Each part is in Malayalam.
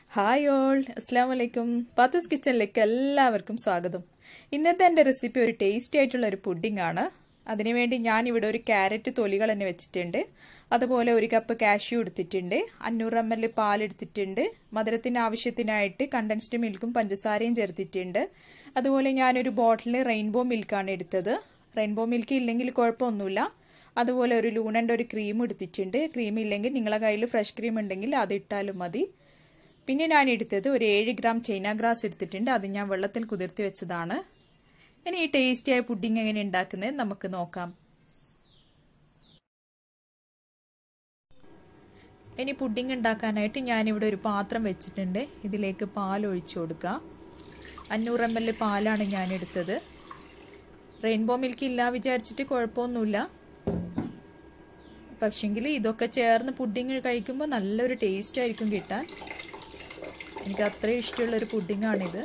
ഹായ് ഓൾ അസ്സാം വലൈക്കും പാത്തസ് കിച്ചണിലേക്ക് എല്ലാവർക്കും സ്വാഗതം ഇന്നത്തെ എൻ്റെ റെസിപ്പി ഒരു ടേസ്റ്റി ആയിട്ടുള്ള ഒരു പുഡിംഗ് ആണ് അതിനുവേണ്ടി ഞാൻ ഇവിടെ ഒരു ക്യാരറ്റ് തൊലികൾ തന്നെ വെച്ചിട്ടുണ്ട് അതുപോലെ ഒരു കപ്പ് കാഷ്യൂ എടുത്തിട്ടുണ്ട് അഞ്ഞൂറ് എം എൽ പാൽ എടുത്തിട്ടുണ്ട് മധുരത്തിന് ആവശ്യത്തിനായിട്ട് കണ്ടൻസ്ഡ് മിൽക്കും പഞ്ചസാരയും ചേർത്തിട്ടുണ്ട് അതുപോലെ ഞാനൊരു ബോട്ടിൽ റെയിൻബോ മിൽക്കാണ് എടുത്തത് റെയിൻബോ മിൽക്ക് ഇല്ലെങ്കിൽ കുഴപ്പമൊന്നുമില്ല അതുപോലെ ഒരു ലൂണൻ്റെ ഒരു ക്രീം എടുത്തിട്ടുണ്ട് ക്രീം ഇല്ലെങ്കിൽ നിങ്ങളുടെ കയ്യിൽ ഫ്രഷ് ക്രീം ഉണ്ടെങ്കിൽ അത് ഇട്ടാലും മതി പിന്നെ ഞാൻ എടുത്തത് ഒരു ഏഴ് ഗ്രാം ചൈന ഗ്രാസ് എടുത്തിട്ടുണ്ട് അത് ഞാൻ വെള്ളത്തിൽ കുതിർത്തി വെച്ചതാണ് ഇനി ഈ ടേസ്റ്റിയായ പുഡിംഗ് എങ്ങനെ ഉണ്ടാക്കുന്നത് നമുക്ക് നോക്കാം ഇനി പുഡിംഗ് ഉണ്ടാക്കാനായിട്ട് ഞാനിവിടെ ഒരു പാത്രം വെച്ചിട്ടുണ്ട് ഇതിലേക്ക് പാൽ ഒഴിച്ചു കൊടുക്കുക അഞ്ഞൂറ് എം എൽ പാലാണ് ഞാൻ എടുത്തത് റെയിൻബോ മിൽക്ക് ഇല്ല വിചാരിച്ചിട്ട് കുഴപ്പമൊന്നുമില്ല പക്ഷെങ്കിൽ ഇതൊക്കെ ചേർന്ന് പുഡിങ് കഴിക്കുമ്പോൾ നല്ലൊരു ടേസ്റ്റ് ആയിരിക്കും കിട്ടാൻ എനിക്ക് അത്രയും ഇഷ്ടമുള്ളൊരു പുഡിങ്ങാണിത്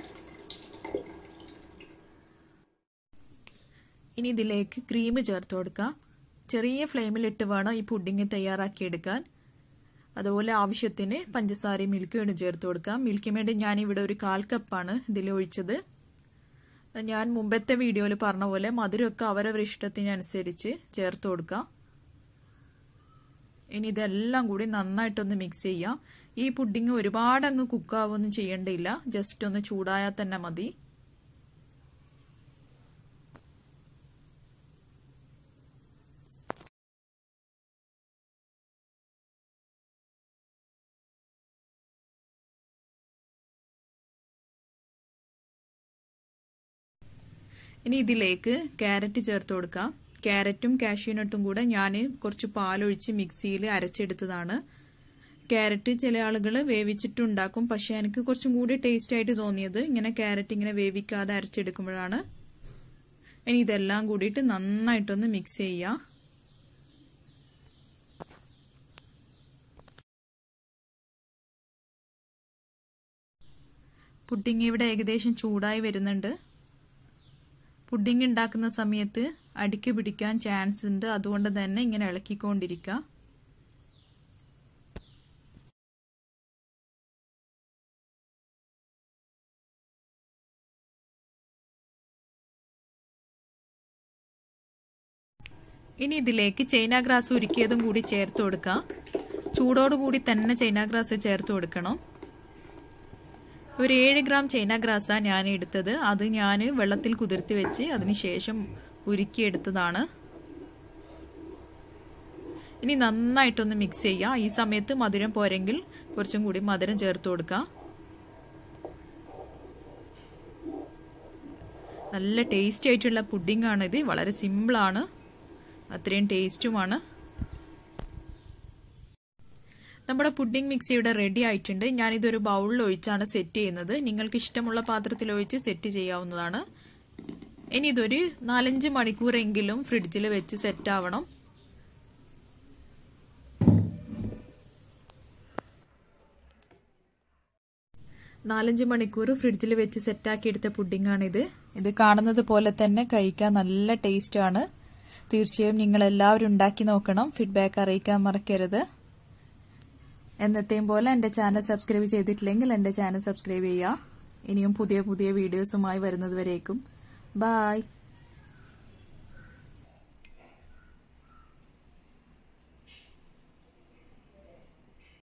ഇനി ഇതിലേക്ക് ക്രീം ചേർത്ത് കൊടുക്കാം ചെറിയ ഫ്ലെയിമിലിട്ട് വേണം ഈ പുഡിങ് തയ്യാറാക്കിയെടുക്കാൻ അതുപോലെ ആവശ്യത്തിന് പഞ്ചസാരയും മിൽക്കും വേണ്ടി ചേർത്ത് കൊടുക്കാം മിൽക്ക് വേണ്ടി ഞാനിവിടെ ഒരു കാൽ കപ്പാണ് ഇതിൽ ഒഴിച്ചത് ഞാൻ മുമ്പത്തെ വീഡിയോയിൽ പറഞ്ഞ പോലെ മധുരമൊക്കെ അവരവരുടെ ഇഷ്ടത്തിനനുസരിച്ച് ചേർത്ത് കൊടുക്കാം ഇനി ഇതെല്ലാം കൂടി നന്നായിട്ടൊന്ന് മിക്സ് ചെയ്യാം ഈ പുഡിങ് ഒരുപാട് അങ്ങ് കുക്കാവൊന്നും ചെയ്യേണ്ടിയില്ല ജസ്റ്റ് ഒന്ന് ചൂടായാൽ തന്നെ മതി ഇനി ഇതിലേക്ക് ക്യാരറ്റ് ചേർത്ത് കൊടുക്കാം ക്യാരറ്റും കാഷ്യൂനട്ടും കൂടെ ഞാൻ കുറച്ച് പാലൊഴിച്ച് മിക്സിയിൽ അരച്ചെടുത്തതാണ് ക്യാരറ്റ് ചില ആളുകൾ വേവിച്ചിട്ടുണ്ടാക്കും പക്ഷെ എനിക്ക് കുറച്ചും കൂടി ടേസ്റ്റ് ആയിട്ട് തോന്നിയത് ഇങ്ങനെ ക്യാരറ്റ് ഇങ്ങനെ വേവിക്കാതെ അരച്ചെടുക്കുമ്പോഴാണ് ഇനി ഇതെല്ലാം കൂടിയിട്ട് നന്നായിട്ടൊന്ന് മിക്സ് ചെയ്യാം പുഡിങ് ഇവിടെ ഏകദേശം ചൂടായി വരുന്നുണ്ട് പുഡിംഗ് ഉണ്ടാക്കുന്ന സമയത്ത് അടിക്ക് പിടിക്കാൻ ചാൻസ് ഉണ്ട് അതുകൊണ്ട് തന്നെ ഇങ്ങനെ ഇളക്കിക്കൊണ്ടിരിക്കുക ഇനി ഇതിലേക്ക് ചൈന ഗ്രാസ് ഉരുക്കിയതും കൂടി ചേർത്ത് കൊടുക്കാം ചൂടോടുകൂടി തന്നെ ചൈന ഗ്രാസ് ചേർത്ത് കൊടുക്കണം ഒരു ഏഴ് ഗ്രാം ചൈന ഗ്രാസാണ് ഞാൻ എടുത്തത് അത് ഞാൻ വെള്ളത്തിൽ കുതിർത്തി വെച്ച് അതിനുശേഷം ഉരുക്കിയെടുത്തതാണ് ഇനി നന്നായിട്ടൊന്ന് മിക്സ് ചെയ്യാം ഈ സമയത്ത് മധുരം പോരെങ്കിൽ കുറച്ചും കൂടി മധുരം ചേർത്ത് കൊടുക്കാം നല്ല ടേസ്റ്റി ആയിട്ടുള്ള പുഡിംഗ് ആണ് ഇത് വളരെ സിമ്പിളാണ് അത്രയും ടേസ്റ്റുമാണ് നമ്മുടെ പുഡിംഗ് മിക്സ് ഇവിടെ റെഡി ആയിട്ടുണ്ട് ഞാനിതൊരു ബൗളിൽ ഒഴിച്ചാണ് സെറ്റ് ചെയ്യുന്നത് നിങ്ങൾക്ക് ഇഷ്ടമുള്ള പാത്രത്തിൽ ഒഴിച്ച് സെറ്റ് ചെയ്യാവുന്നതാണ് ഇനി ഇതൊരു നാലഞ്ച് മണിക്കൂറെങ്കിലും ഫ്രിഡ്ജിൽ വെച്ച് സെറ്റ് ആവണം നാലഞ്ച് മണിക്കൂർ ഫ്രിഡ്ജിൽ വെച്ച് സെറ്റാക്കി എടുത്ത പുഡിംഗാണിത് ഇത് കാണുന്നത് പോലെ തന്നെ കഴിക്കാൻ നല്ല ടേസ്റ്റാണ് തീർച്ചയായും നിങ്ങൾ എല്ലാവരും ഉണ്ടാക്കി നോക്കണം ഫീഡ്ബാക്ക് അറിയിക്കാൻ മറക്കരുത് എന്നത്തെയും പോലെ എൻ്റെ ചാനൽ സബ്സ്ക്രൈബ് ചെയ്തിട്ടില്ലെങ്കിൽ എൻ്റെ ചാനൽ സബ്സ്ക്രൈബ് ചെയ്യുക ഇനിയും പുതിയ പുതിയ വീഡിയോസുമായി വരുന്നത് വരേക്കും ബായ്